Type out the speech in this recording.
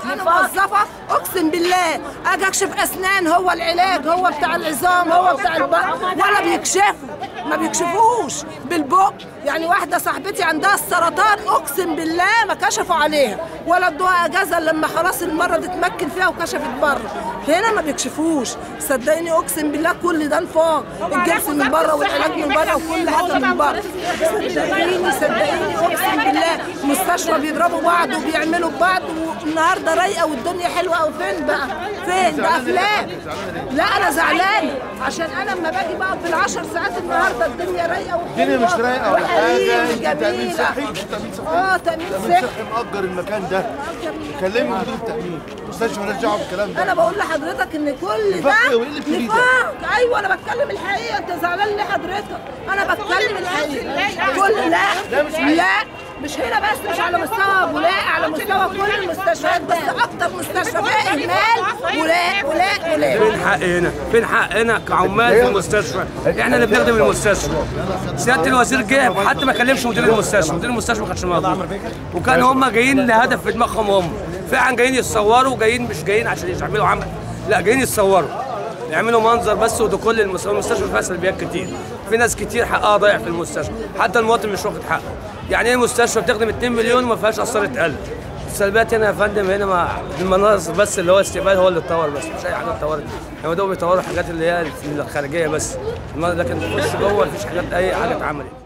انا موظفه اقسم بالله اجي اكشف اسنان هو العلاج هو بتاع العظام هو بتاع البطن ولا بيكشفوا ما بيكشفوش بالبق يعني واحده صاحبتي عندها السرطان اقسم بالله ما كشفوا عليها ولا ادوها اجازه لما خلاص المرض اتمكن فيها وكشفت بره هنا ما بيكشفوش صدقيني اقسم بالله كل ده نفاق الجنس من بره والعلاج من بره وكل حاجه من بره صدقيني صدقيني اقسم بالله مستشفى بيضربوا بعض وبيعملوا بعض والنهارده رايقه والدنيا حلوه قوي فين بقى؟ فين؟ ده افلام لا انا زعلانه عشان انا لما باجي بقى في العشر ساعات النهارده الدنيا رايقه الدنيا مش رايقه ولا حاجه انت وحريم تامين جميلة. صحي مش تامين صحي اه تامين تامين صحي صحي مأجر المكان ده كلمي مدير التامين مستشفى مالهاش دعوه بالكلام ده انا بقول لحضرتك ان كل ده نفاق إيه؟ وإيه اللي بتقوليه ده؟ نفاق ايوه انا بتكلم الحقيقه انت زعلان ليه حضرتك انا بتكلم الحقيقه كل لا لا مش هنا بس مش على مستوى ولاء على مستوى كل المستشفيات بس اكتر مستشفى فيها اهمال ولاء ولاء ولاء فين حقنا؟ فين حقنا كعمال في المستشفى؟ احنا اللي بنخدم المستشفى. سياده الوزير جه حتى ما كلمش مدير المستشفى، مدير المستشفى ما كانش موجود. وكان هم جايين لهدف في دماغهم هم. فعلا جايين يتصوروا جايين مش جايين عشان يعملوا عمل، لا جايين يتصوروا. يعملوا منظر بس ودخول المستشفى، المستشفى فيها سلبيات كتير. في ناس كتير حقها ضايع في المستشفى، حتى المواطن مش واخد حقه. يعني ايه مستشفى بتخدم 2 مليون وما فيهاش قسطره قلب؟ السلبيات هنا يا فندم هنا ما المناظر بس اللي هو استقبال هو اللي اتطور بس مش اي حاجه اتطورت هم دول بيطوروا الحاجات اللي هي الخارجيه بس لكن تخش جوه مفيش حاجات اي حاجه اتعملت